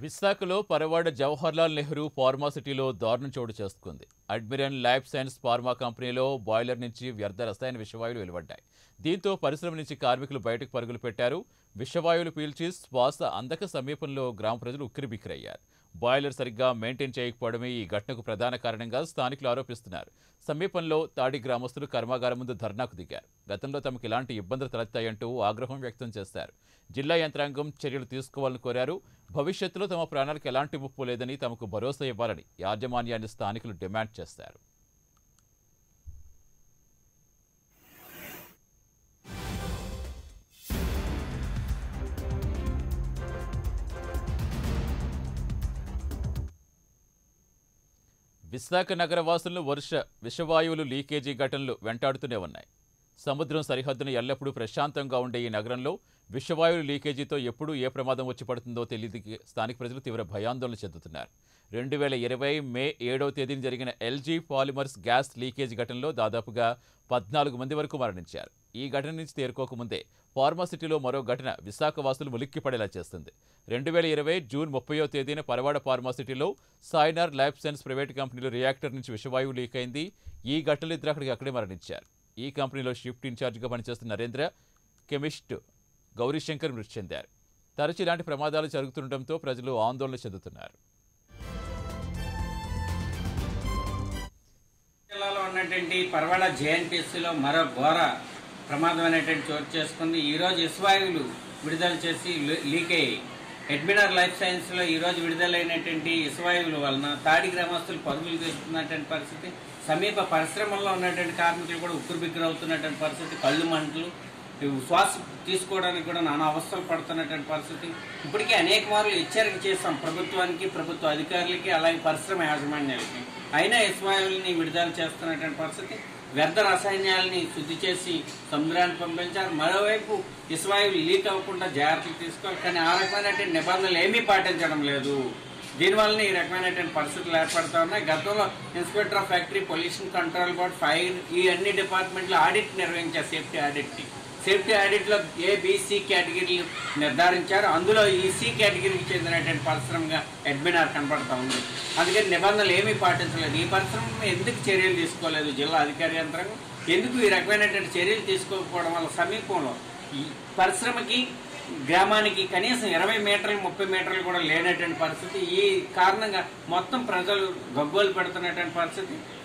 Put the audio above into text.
విశాఖలో పరవాడ జవహర్లాల్ నెహ్రూ ఫార్మాసిటీలో దారుణం చోటు చేసుకుంది అడ్మిరల్ లైఫ్ సైన్స్ ఫార్మా కంపెనీలో బాయిలర్ నుంచి వ్యర్థ రసాయన విషవాయువులు వెలువడ్డాయి దీంతో పరిశ్రమ నుంచి కార్మికులు బయటకు పరుగులు పెట్టారు విషవాయువులు పీల్చి శ్వాస అందక సమీపంలో గ్రామ ప్రజలు ఉక్కిరిబిక్కిరయ్యారు బాయిలర్ సరిగ్గా మెయింటైన్ చేయకపోవడమే ఈ ఘటనకు ప్రధాన కారణంగా స్థానికులు ఆరోపిస్తున్నారు సమీపంలో తాడి గ్రామస్తులు కర్మాగారం ముందు ధర్నాకు దిగారు గతంలో తమకు ఇలాంటి ఇబ్బందులు తలెత్తాయంటూ ఆగ్రహం వ్యక్తం చేశారు జిల్లా యంత్రాంగం చర్యలు తీసుకోవాలని కోరారు భవిష్యత్తులో తమ ప్రాణాలకు ఎలాంటి ముప్పు లేదని తమకు భరోసా ఇవ్వాలని యాజమాన్యాన్ని స్థానికులు డిమాండ్ చేశారు విశాఖ నగర వాసులను వర్ష విషవాయువులు లీకేజీ ఘటనలు వెంటాడుతూనే ఉన్నాయి సముద్రం సరిహద్దును ఎల్లప్పుడూ ప్రశాంతంగా ఉండే ఈ నగరంలో విషవాయువులు లీకేజీతో ఎప్పుడు ఏ ప్రమాదం వచ్చి పడుతుందో తెలియదు స్థానిక ప్రజలు తీవ్ర భయాందోళన చెందుతున్నారు రెండు వేల ఇరవై మే ఏడవ తేదీన జరిగిన ఎల్జీ పాలిమర్స్ గ్యాస్ లీకేజ్ ఘటనలో దాదాపుగా పద్నాలుగు మంది వరకు మరణించారు ఈ ఘటన నుంచి తేరుకోకముందే ఫార్మాసిటీలో మరో ఘటన విశాఖ వాసులు ఉలిక్కిపడేలా చేస్తుంది రెండు వేల ఇరవై జూన్ ముప్పయో తేదీన పరవాడ ఫార్మాసిటీలో సాయినార్ లైఫ్ సైన్స్ ప్రైవేట్ కంపెనీలో రియాక్టర్ నుంచి విషవాయువు లీక్ అయింది ఈ ఘటనలో ఇద్దరు అక్కడికి అక్కడే మరణించారు ఈ కంపెనీలో షిఫ్ట్ ఇన్ఛార్జిగా పనిచేస్తున్న నరేంద్ర కెమిస్ట్ గౌరీశంకర్ మృతి చెందారు తరచు ఇలాంటి ప్రమాదాలు జరుగుతుండటంతో ప్రజలు ఆందోళన చెందుతున్నారు జిల్లాలో ఉన్నటువంటి పర్వాడ జేఎన్పిఎస్సిలో మరో ఘోర ప్రమాదం అనేటువంటి చోటు చేసుకుంది ఈరోజు ఇస్వాయువులు విడుదల చేసి లీ- లీక్ అయ్యాయి ఎడ్మినర్ లైఫ్ సైన్స్లో ఈరోజు విడుదలైనటువంటి ఇస్వాయువుల వలన తాడి గ్రామస్తులు పరుగులు తీస్తున్నటువంటి పరిస్థితి సమీప పరిశ్రమల్లో ఉన్నటువంటి కార్మికులు కూడా ఉక్కురు అవుతున్నటువంటి పరిస్థితి కళ్ళు మంటలు ఇవి శ్వాస తీసుకోవడానికి కూడా నానా అవస్థలు పడుతున్నటువంటి పరిస్థితి ఇప్పటికే అనేక మార్లు హెచ్చరిక చేస్తాం ప్రభుత్వానికి ప్రభుత్వ అధికారులకి అలాగే పరిశ్రమ యాజమాన్యాలకి అయినా ఇస్మాయిల్ని విడుదల చేస్తున్నటువంటి పరిస్థితి వ్యర్థ రసాయనాలని శుద్ధి చేసి సముద్రానికి పంపించారు మరోవైపు ఇస్మాయిల్ లీక్ అవ్వకుండా జాగ్రత్తలు తీసుకోవాలి కానీ ఆ రకమైనటువంటి నిబంధనలు ఏమీ పాటించడం లేదు దీనివల్ల ఈ రకమైనటువంటి పరిస్థితులు ఏర్పడతా ఉన్నాయి గతంలో inspector of factory pollution control board fire ఈ అన్ని డిపార్ట్మెంట్లు ఆడిట్ నిర్వహించారు సేఫ్టీ ఆడిట్ ని సేఫ్టీ ఆడిట్ లో ఏ బీసీ కేటగిరీలు నిర్ధారించారు అందులో ఈ సి కేటగిరీకి చెందినటువంటి పరిశ్రమగా అడ్మినార్ కనపడతా ఉంది అందుకని నిబంధనలు ఏమీ పాటించలేదు ఈ పరిశ్రమ మీద ఎందుకు చర్యలు తీసుకోలేదు జిల్లా అధికారి యంత్రాంగం ఎందుకు ఈ రకమైనటువంటి చర్యలు తీసుకోకపోవడం వల్ల సమీపంలో ఈ పరిశ్రమకి గ్రామానికి కనీసం ఇరవై మీటర్లు ముప్పై మీటర్లు కూడా లేనటువంటి పరిస్థితి ఈ కారణంగా మొత్తం ప్రజలు గగ్గోలు పెడుతున్నటువంటి పరిస్థితి